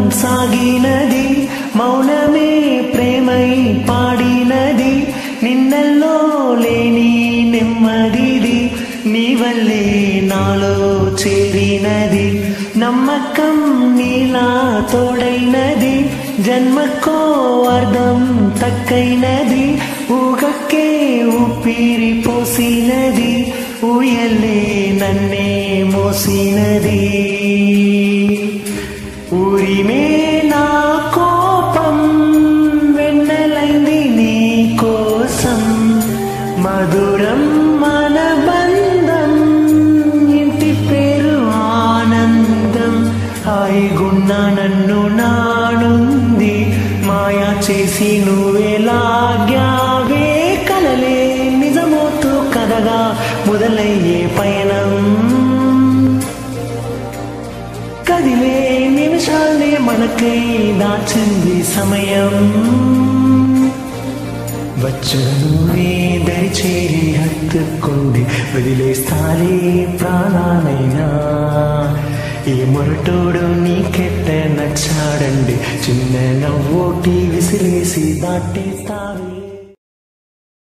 సాగినది మౌనమే ప్రేమై పాడినది నిన్నల్లో లేని నెమ్మదిది నీ వల్లే నాలో చేరినది నమ్మకం నీలా తోడైనది జన్మకో అర్థం తక్కైనది ఊగకే ఊపిరి పోసినది ఊయలే నన్నే మోసినది ఊరిమే నా కోపం వెన్నెలైంది నీ కోసం మధురం మన బంధం ఇంటి పేరు ఆనందం హాయిగున్న నన్ను నానుంది మాయా చేసి నువ్వెలాగ్యావే కలలే నిజమవుతూ కదగా మొదలయ్యే పయనం కదిలే నిమిషాలే మనకై దాచింది సమయం వచ్చనువే దరిచేరి హత్తుకుంది వదిలేస్తాలే ప్రాణాలైనా ఈ మొరటోడు నీకెట్ట నచ్చాడండి చిన్న నవ్వోటి విసిరేసి దాటేస్తావే